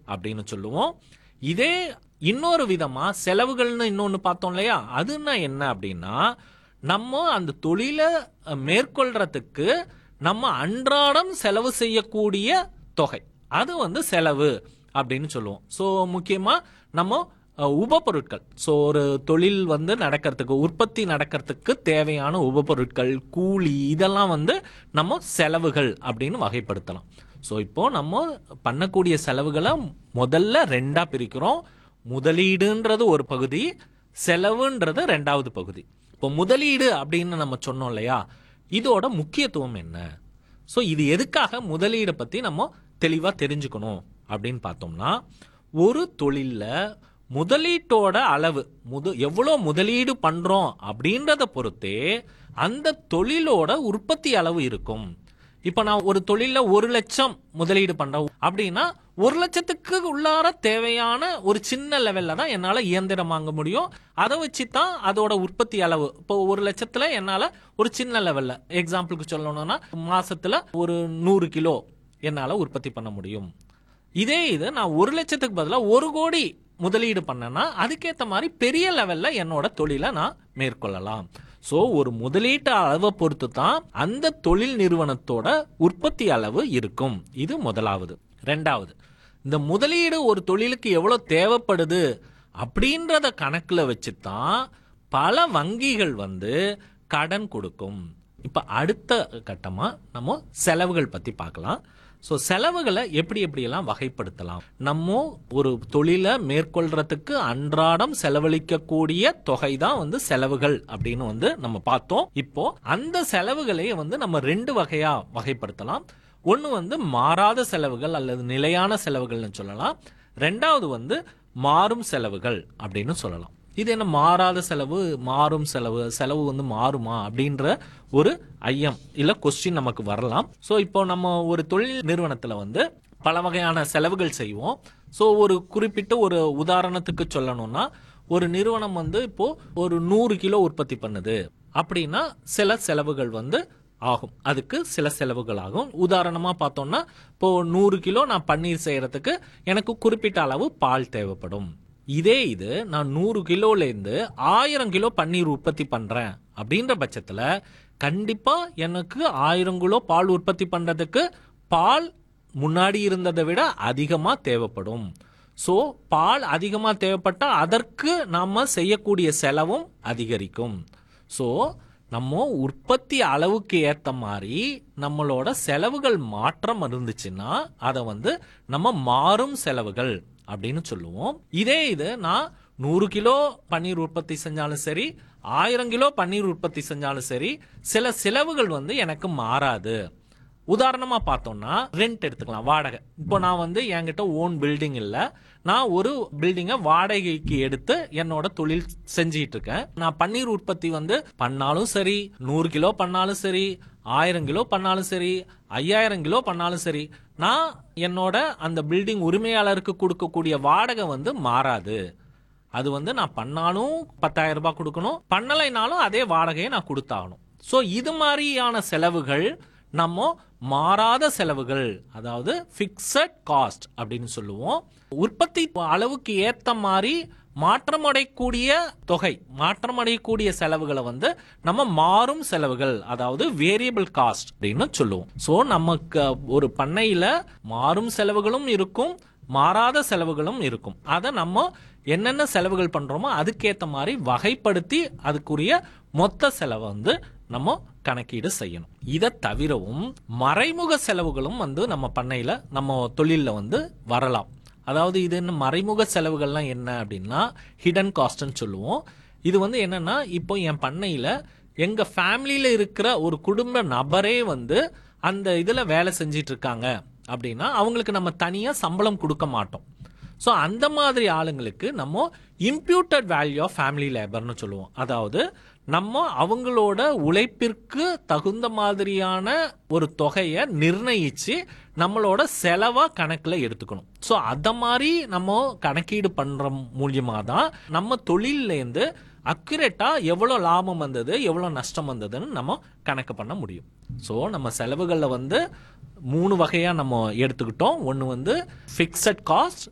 அப்படின்னு சொல்லுவோம் இதே இன்னொரு விதமா செலவுகள்னு இன்னொன்னு பார்த்தோம் இல்லையா அதுன்னா என்ன அப்படின்னா நம்ம அந்த தொழிலை அஹ், மேற்கொள்றதுக்கு நம்ம அன்றாடம் செலவு செய்யக்கூடிய தொகை அது வந்து செலவு அப்படின்னு சொல்லுவோம் ஸோ முக்கியமா நம்ம அஹ், உபபொருட்கள் ஸோ ஒரு தொழில் வந்து நடக்கிறதுக்கு உற்பத்தி நடக்கிறதுக்கு தேவையான உபபொருட்கள் கூலி இதெல்லாம் வந்து நம்ம செலவுகள் அப்படின்னு வகைப்படுத்தலாம் ஸோ இப்போ நம்ம பண்ணக்கூடிய செலவுகளை முதல்ல ரெண்டா பிரிக்கிறோம் முதலீடுன்றது ஒரு பகுதி செலவுன்றது ரெண்டாவது பகுதி இப்போ முதலீடு அப்படின்னு நம்ம சொன்னோம் இல்லையா இதோட முக்கியத்துவம் என்ன ஸோ இது எதுக்காக முதலீடை பத்தி நம்ம தெளிவா தெரிஞ்சுக்கணும் அப்படின்னு பார்த்தோம்னா ஒரு தொழில்ல முதலீட்டோட அளவு முத எவ்வளோ முதலீடு பண்றோம் அப்படின்றத பொறுத்தே அந்த தொழிலோட உற்பத்தி அளவு இருக்கும் இப்ப நான் ஒரு தொழில ஒரு லட்சம் முதலீடு பண்றேன் அப்படின்னா ஒரு லட்சத்துக்கு உள்ளார தேவையான ஒரு சின்ன லெவல்ல தான் என்னால இயந்திரம் வாங்க முடியும் அதை வச்சு தான் அதோட உற்பத்தி அளவு இப்போ ஒரு லட்சத்துல என்னால ஒரு சின்ன லெவல்ல எக்ஸாம்பிளுக்கு சொல்லணும்னா மாசத்துல ஒரு நூறு கிலோ என்னால உற்பத்தி பண்ண முடியும் இதே இது நான் ஒரு லட்சத்துக்கு பதிலாக ஒரு கோடி முதலீடு பண்ணேன்னா அதுக்கேற்ற மாதிரி பெரிய லெவல்ல என்னோட தொழிலை நான் மேற்கொள்ளலாம் ஸோ ஒரு முதலீட்டு அளவை பொறுத்து தான் அந்த தொழில் நிறுவனத்தோட உற்பத்தி அளவு இருக்கும் இது முதலாவது ரெண்டாவது இந்த முதலீடு ஒரு தொழிலுக்கு எவ்வளவு தேவைப்படுது அப்படின்றத கணக்குல வச்சு தான் பல வங்கிகள் வந்து கடன் கொடுக்கும் இப்ப அடுத்த கட்டமா நம்ம செலவுகள் பத்தி பார்க்கலாம் ஸோ செலவுகளை எப்படி எப்படியெல்லாம் வகைப்படுத்தலாம் நம்ம ஒரு தொழிலை மேற்கொள்றதுக்கு அன்றாடம் செலவழிக்கக்கூடிய தொகை தான் வந்து செலவுகள் அப்படின்னு வந்து நம்ம பார்த்தோம் இப்போ அந்த செலவுகளை வந்து நம்ம ரெண்டு வகையா வகைப்படுத்தலாம் ஒன்று வந்து மாறாத செலவுகள் அல்லது நிலையான செலவுகள்னு சொல்லலாம் ரெண்டாவது வந்து மாறும் செலவுகள் அப்படின்னு சொல்லலாம் இது என்ன மாறாத செலவு மாறும் செலவு செலவு வந்து மாறுமா அப்படின்ற ஒரு ஐயம் இல்ல கொஸ்டின் நமக்கு வரலாம் ஸோ இப்போ நம்ம ஒரு தொழில் நிறுவனத்துல வந்து பல வகையான செலவுகள் செய்வோம் ஸோ ஒரு குறிப்பிட்ட ஒரு உதாரணத்துக்கு சொல்லணும்னா ஒரு நிறுவனம் வந்து இப்போ ஒரு நூறு கிலோ உற்பத்தி பண்ணுது அப்படின்னா சில செலவுகள் வந்து ஆகும் அதுக்கு சில செலவுகள் ஆகும் உதாரணமா பார்த்தோம்னா இப்போ நூறு கிலோ நான் பன்னீர் செய்யறதுக்கு எனக்கு குறிப்பிட்ட அளவு பால் தேவைப்படும் இதே இது நான் நூறு கிலோல இருந்து ஆயிரம் கிலோ பன்னீர் உற்பத்தி பண்றேன் அப்படின்ற பட்சத்துல கண்டிப்பா எனக்கு ஆயிரம் கிலோ பால் உற்பத்தி பண்றதுக்கு பால் முன்னாடி இருந்ததை விட அதிகமா தேவைப்படும் ஸோ பால் அதிகமா தேவைப்பட்டா அதற்கு நாம செய்யக்கூடிய செலவும் அதிகரிக்கும் ஸோ நம்ம உற்பத்தி அளவுக்கு ஏத்த மாதிரி நம்மளோட செலவுகள் மாற்றம் இருந்துச்சுன்னா அதை வந்து நம்ம மாறும் செலவுகள் அப்படின்னு சொல்லுவோம் இதே இது நான் நூறு கிலோ பன்னீர் உற்பத்தி செஞ்சாலும் சரி ஆயிரம் கிலோ பன்னீர் உற்பத்தி செஞ்சாலும் சரி சில செலவுகள் வந்து எனக்கு மாறாது உதாரணமா பார்த்தோம்னா ரெண்ட் எடுத்துக்கலாம் வாடகை இப்போ நான் வந்து என்கிட்ட ஓன் பில்டிங் இல்ல நான் ஒரு பில்டிங்கை வாடகைக்கு எடுத்து என்னோட தொழில் செஞ்சுட்டு இருக்கேன் நான் பன்னீர் உற்பத்தி வந்து பண்ணாலும் சரி நூறு கிலோ பண்ணாலும் சரி ஆயிரம் கிலோ பண்ணாலும் சரி ஐயாயிரம் கிலோ பண்ணாலும் சரி நான் என்னோட அந்த பில்டிங் உரிமையாளருக்கு கொடுக்கக்கூடிய வாடகை வந்து மாறாது அது வந்து நான் பண்ணாலும் பத்தாயிரம் ரூபாய் கொடுக்கணும் பண்ணலைனாலும் அதே வாடகையை நான் கொடுத்தாகணும் ஸோ இது மாதிரியான செலவுகள் நம்ம மாறாத செலவுகள் அதாவது ஃபிக்ஸட் காஸ்ட் அப்படின்னு சொல்லுவோம் உற்பத்தி அளவுக்கு ஏத்த மாதிரி மாற்றமடையக்கூடிய தொகை மாற்றமடையக்கூடிய செலவுகளை வந்து நம்ம மாறும் செலவுகள் அதாவது வேரியபிள் காஸ்ட் அப்படின்னு சொல்லுவோம் ஸோ நமக்கு ஒரு பண்ணையில மாறும் செலவுகளும் இருக்கும் மாறாத செலவுகளும் இருக்கும் அதை நம்ம என்னென்ன செலவுகள் பண்றோமோ அதுக்கேத்த மாதிரி வகைப்படுத்தி அதுக்குரிய மொத்த செலவை வந்து நம்ம கணக்கீடு செய்யணும் இதை தவிரவும் மறைமுக செலவுகளும் வந்து நம்ம பண்ணையில நம்ம தொழில்ல வந்து வரலாம் அதாவது இது என்ன மறைமுக செலவுகள்லாம் என்ன அப்படின்னா ஹிடன் காஸ்ட்னு சொல்லுவோம் இது வந்து என்னன்னா இப்போ என் பண்ணையில எங்க ஃபேமிலியில இருக்கிற ஒரு குடும்ப நபரே வந்து அந்த இதுல வேலை செஞ்சிட்டு இருக்காங்க அப்படின்னா அவங்களுக்கு நம்ம தனியா சம்பளம் கொடுக்க மாட்டோம் ஸோ அந்த மாதிரி ஆளுங்களுக்கு நம்ம இம்ப்யூட்டட் வேல்யூ ஆஃப் ஃபேமிலி லேபர்னு சொல்லுவோம் அதாவது நம்ம அவங்களோட உழைப்பிற்கு தகுந்த மாதிரியான ஒரு தொகையை நிர்ணயிச்சு நம்மளோட செலவா கணக்குல எடுத்துக்கணும் ஸோ அத மாதிரி நம்ம கணக்கீடு பண்ற மூலியமா தான் நம்ம தொழிலேருந்து அக்யூரேட்டா எவ்வளோ லாபம் வந்தது எவ்வளோ நஷ்டம் வந்ததுன்னு நம்ம கணக்கு பண்ண முடியும் ஸோ நம்ம செலவுகளில் வந்து மூணு வகையா நம்ம எடுத்துக்கிட்டோம் ஒன்று வந்து ஃபிக்ஸட் காஸ்ட்